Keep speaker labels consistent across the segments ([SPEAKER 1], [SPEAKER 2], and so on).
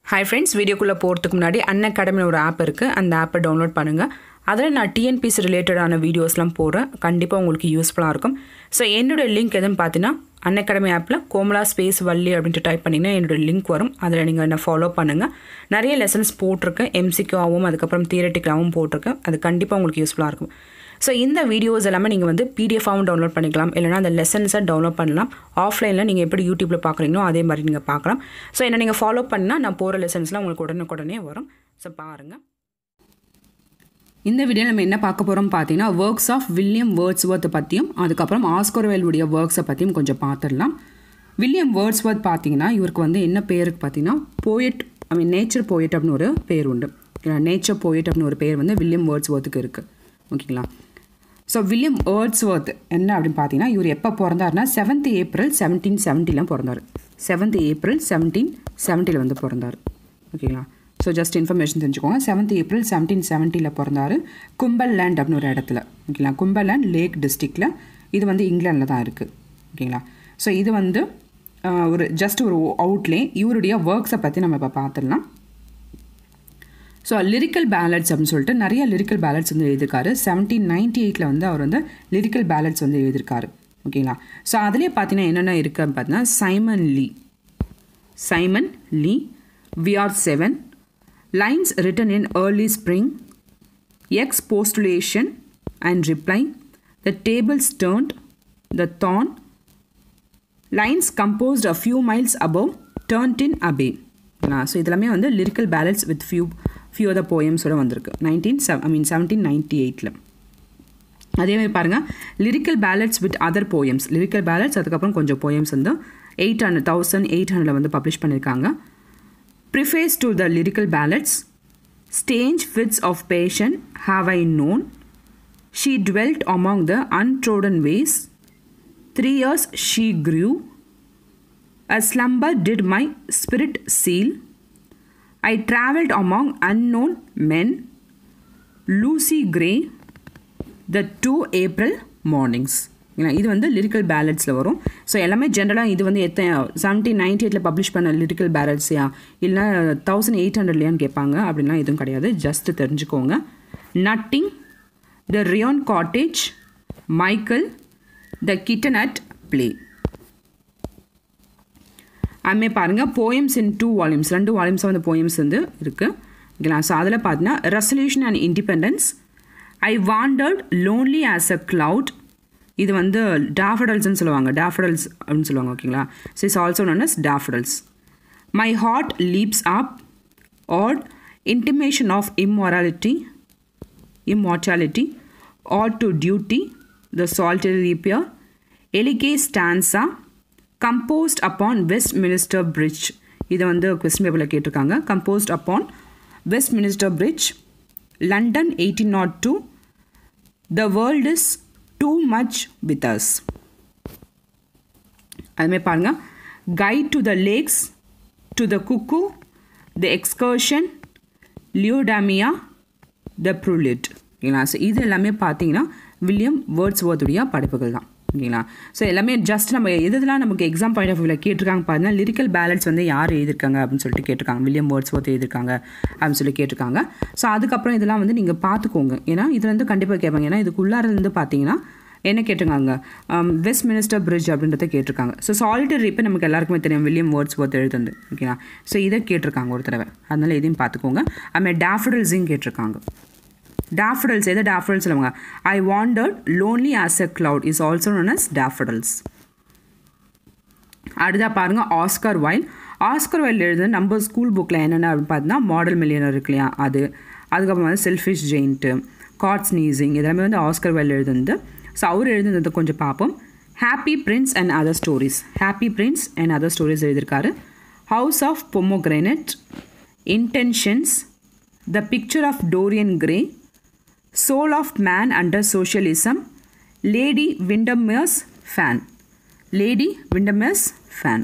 [SPEAKER 1] Hi friends வீடியோக்குள்ளே போகிறதுக்கு முன்னாடி அன் அகாடமியில் ஒரு ஆப் இருக்குது அந்த ஆப்பை டவுன்லோட் பண்ணுங்கள் அதில் நான் டிஎன்பிசி ரிலேட்டடான வீடியோஸ்லாம் போடுறேன் கண்டிப்பாக உங்களுக்கு யூஸ்ஃபுல்லாக இருக்கும் ஸோ என்னோட லிங்க் எதுன்னு பார்த்தீங்கன்னா அன் அகாடமி ஆப்பில் கோமலா ஸ்பேஸ் வள்ளி அப்படின்ட்டு டைப் பண்ணிங்கன்னா என்னோட லிங்க் வரும் அதில் நீங்கள் என்ன ஃபாலோ பண்ணுங்கள் நிறைய லெசன்ஸ் போட்டிருக்கேன் எம்சிக்யூவாகவும் அதுக்கப்புறம் தியரட்டிக்கலாகவும் போட்டிருக்கேன் அது கண்டிப்பாக உங்களுக்கு யூஸ்ஃபுல்லாக இருக்கும் ஸோ இந்த வீடியோஸ் எல்லாமே நீங்கள் வந்து பிடிஎஃபாகவும் டவுன்லோட் பண்ணிக்கலாம் இல்லைனா அந்த லெசன்ஸை டவுன்லோட் பண்ணலாம் ஆஃப்லைனில் நீங்கள் எப்படி யூடியூப்பில் பார்க்குறீங்களோ அதே மாதிரி நீங்கள் பார்க்கலாம் ஸோ என்ன நீங்கள் ஃபாலோ பண்ணால் நான் போகிற லெசன்ஸ்லாம் உங்களுக்கு உடனுக்குடனே வரும் ஸோ பாருங்கள் இந்த வீடியோ நம்ம என்ன பார்க்க போகிறோம் பார்த்தீங்கன்னா ஒர்க்ஸ் ஆஃப் வில்லியம் வேர்ட்ஸ்வர்த்தை பற்றியும் அதுக்கப்புறம் ஆஸ்கர்வேலுடைய ஒர்க்ஸை பற்றியும் கொஞ்சம் பார்த்துடலாம் வில்லியம் வேர்ட்ஸ்வர்த் பார்த்தீங்கன்னா இவருக்கு வந்து என்ன பேருக்கு பார்த்தீங்கன்னா poet I mean nature poet அப்படின்னு ஒரு பேர் உண்டு நேச்சர் போயட் அப்படின்னு ஒரு பேர் வந்து வில்லியம் வேர்ட்ஸ்வர்த்துக்கு இருக்குது ஓகேங்களா ஸோ வில்லியம் வேர்ட்ஸ்வர்த் என்ன அப்படின்னு பார்த்தீங்கன்னா இவர் எப்போ பிறந்தாருன்னா செவன்த் ஏப்ரல் செவன்டீன் செவன்ட்டிலாம் பிறந்தார் செவன்த் ஏப்ரல் செவன்டீன் செவன்ட்டியில் வந்து பிறந்தார் ஓகேங்களா ஸோ ஜஸ்ட் இன்ஃபர்மேஷன் தெரிஞ்சுக்கோங்க செவன்த் ஏப்ரல் செவன்டீன் செவன்ட்டியில் பிறந்தார் கும்பல்லேண்ட் அப்படின்னு ஒரு இடத்துல ஓகேங்களா கும்பல்லேண்ட் லேக் டிஸ்ட்ரிக்டில் இது வந்து இங்கிலாண்டில் தான் இருக்குது ஓகேங்களா ஸோ இது வந்து ஆஹ், ஒரு ஜஸ்ட் ஒரு அவுட்லே இவருடைய ஒர்க்ஸை பற்றி நம்ம இப்போ பார்த்துடலாம் ஸோ லிரிக்கல் பேலட்ஸ் அப்படின்னு சொல்லிட்டு நிறைய லிரிக்கல் பேலட்ஸ் வந்து எழுதியிருக்காரு செவன்டீன் நைன்டி எயிட்டில் வந்து அவர் வந்து லிரிக்கல் பேலட்ஸ் வந்து எழுதியிருக்காரு ஓகேங்களா ஸோ அதுலேயே பார்த்தீங்கன்னா என்னென்ன இருக்குன்னு பார்த்தீங்கன்னா Simon Lee Simon Lee we are seven lines written in early spring expostulation and reply the tables turned the thorn lines composed a few miles above turned in abbey so இதெல்லாமே வந்து lyrical balance with few few other போயம்ஸோட வந்திருக்கு nineteen செவ் I mean seventeen ninety எயிட்டில் அதே மாதிரி பாருங்கள் lyrical ballads with other poems lyrical ballads அதுக்கப்புறம் கொஞ்சம் போயம்ஸ் வந்து எயிட் ஹண்ட்ரட் தௌசண்ட் எயிட் ஹண்ட்ரடில் வந்து பப்ளிஷ் பண்ணியிருக்காங்க preface to the lyrical ballads strange fits of passion have I known she dwelt among the untrodden ways Three years she grew. A slumber did my spirit seal. I travelled among unknown men. Lucy Gray, the two April mornings. ஏன்னா இது வந்து lyrical பேலட்ஸில் வரும் so எல்லாமே ஜென்ரலாக இது வந்து எத்தனை seventeen ninety எயிட்டில் பப்ளிஷ் பண்ண லிரிக்கல் பேலட்ஸியா இல்லைனா தௌசண்ட் எயிட் ஹண்ட்ரட்லையான்னு கேட்பாங்க அப்படின்லாம் எதுவும் கிடையாது ஜஸ்ட் தெரிஞ்சுக்கோங்க nutting the ruined cottage Michael the kitten at play அதுமே பாருங்கள் போயம்ஸ் இன் டூ வால்யூம்ஸ் ரெண்டு வால்யூம்ஸ் வந்து போயம்ஸ் வந்து இருக்குது ஓகேங்களா ஸோ அதில் பார்த்தீங்கன்னா resolution and independence I wandered lonely as a cloud இது வந்து டேஃபடல்ஸ்னு சொல்லுவாங்க டேஃபடல்ஸ் அப்படின்னு சொல்லுவாங்க ஓகேங்களா so is also known as daffodils my heart leaps up ode intimation of immorality immortality or to duty, the solitary repair, elige stanza, composed upon Westminster Bridge. இதை வந்து question பேப்பரில் கேட்டிருக்காங்க composed upon Westminster Bridge, London 1802, the world is too much with us. அதுமாதிரி பாருங்க guide to the lakes to the cuckoo the excursion Laodamia the prelude ஓகேங்களா so இது எல்லாமே பார்த்தீங்கன்னா வில்லியம் வேர்ட்ஸ்வர்த்துடைய படைப்புகள் தான் ஓகேங்களா ஸோ எல்லாமே ஜஸ்ட் நம்ம எது எதெல்லாம் நமக்கு எக்ஸாம் பாயிண்ட் ஆஃப் வியூவில் கேட்டிருக்காங்க பார்த்தீங்கன்னா லிரிக்கல் பேலன்ஸ் வந்து யார் எழுதியிருக்காங்க அப்படின்னு சொல்லிட்டு கேட்டிருக்காங்க வில்லியம் வேர்ட்ஸ்வர்த் எழுதியிருக்காங்க அப்படின்னு சொல்லி கேட்டிருக்காங்க ஸோ அதுக்கப்புறம் இதெல்லாம் வந்து நீங்கள் பார்த்துக்கோங்க ஏன்னா இது வந்து கண்டிப்பாக கேட்பாங்க ஏன்னா இதுக்குள்ளார இருந்து பார்த்தீங்கன்னா என்ன கேட்டிருக்காங்க வெஸ்ட் மினிஸ்டர் பிரிட்ஜ் அப்படின்றத கேட்டிருக்காங்க ஸோ சாலிட்டரி ரிப்பை நமக்கு எல்லாருக்குமே தெரியும் வில்லியம் வேர்ட்ஸ் ஒர்த் எழுதுந்து ஓகேங்களா ஸோ இதை கேட்டிருக்காங்க ஒரு தடவை அதனால இதையும் பார்த்துக்கோங்க அதுமாதிரி டேஃபடல்ஸையும் கேட்டிருக்காங்க டேஃபடல்ஸ் எதை டேஃபடல்ஸ் சொல்லுவாங்க I wandered lonely as a cloud is also known as daffodils அடுத்தா பாருங்க ஆஸ்கர் வைல் ஆஸ்கர் வைல் எழுது நம்ம ஸ்கூல் புக்கில் என்னென்ன அப்படின்னு பார்த்தீங்கன்னா மாடல் மில்லியனர் இருக்கு இல்லையா அது அதுக்கப்புறம் வந்து செல்ஃபிஷ் ஜெயின்ட்டு காட் ஸ்னீசிங் இதெல்லாமே வந்து ஆஸ்கர் வைல் எழுதுந்து ஸோ அவர் எழுதுனது கொஞ்சம் பார்ப்போம் happy prince and other stories happy prince and other stories எழுதியிருக்காரு house of pomegranates intentions the picture of Dorian Gray soul of man under socialism Lady Windermere's fan Lady Windermere's fan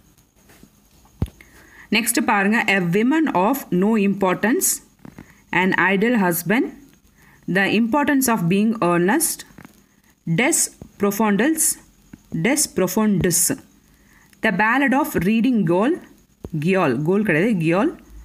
[SPEAKER 1] next பாருங்க a women of no importance and ideal husband the importance of being earnest de profundis de profundis the ballad of reading gaol gaol gaol கிடையாது கியால்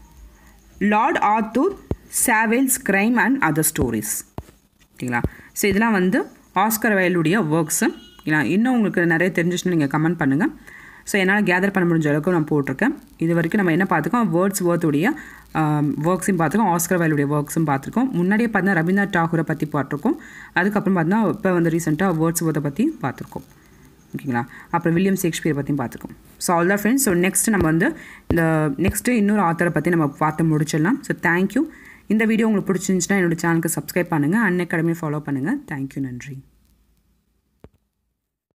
[SPEAKER 1] Lord Arthur Savile's crime and other stories ஓகேங்களா so இதெல்லாம் வந்து Oscar வயலுடைய works ஓகேங்களா இன்னும் உங்களுக்கு நிறைய தெரிஞ்சிச்சுன்னா நீங்கள் கமெண்ட் பண்ணுங்கள் ஸோ என்னால் கேதர் பண்ண முடிஞ்ச அளவுக்கு நான் போட்டிருக்கேன் இது வரைக்கும் நம்ம என்ன பார்த்துக்கோம் வேர்ட்ஸ் வேர்த்துடைய ஒர்க்ஸையும் பார்த்துருக்கோம் ஆஸ்கர் வயலுடைய ஒர்க்ஸும் பார்த்துருக்கோம் முன்னாடியே பார்த்தீங்கன்னா ரவீந்திரநாத் டாகூரை பற்றி பார்த்துருக்கோம் அதுக்கப்புறம் பார்த்தீங்கன்னா இப்போ வந்து ரீசெண்டாக வேர்ட்ஸ் வேர்த்தை பற்றி பார்த்துருக்கோம் ஓகேங்களா அப்புறம் வில்லியம் ஷேக்ஸ்பியர் பற்றியும் பார்த்துருக்கோம் ஸோ ஆல் தான் ஃப்ரெண்ட்ஸ் ஸோ நெக்ஸ்ட் நம்ம வந்து இந்த நெக்ஸ்ட்டு இன்னொரு ஆத்தரை பற்றி நம்ம பார்த்து முடிச்சிடலாம் ஸோ தேங்க்யூ இந்த வீடியோ உங்களுக்கு பிடிச்சிருந்துச்சுன்னா என்னோட சேனலுக்கு சப்ஸ்கிரைப் பண்ணுங்கள் அன் அகாடமி ஃபாலோ பண்ணுங்கள் தேங்க்யூ நன்றி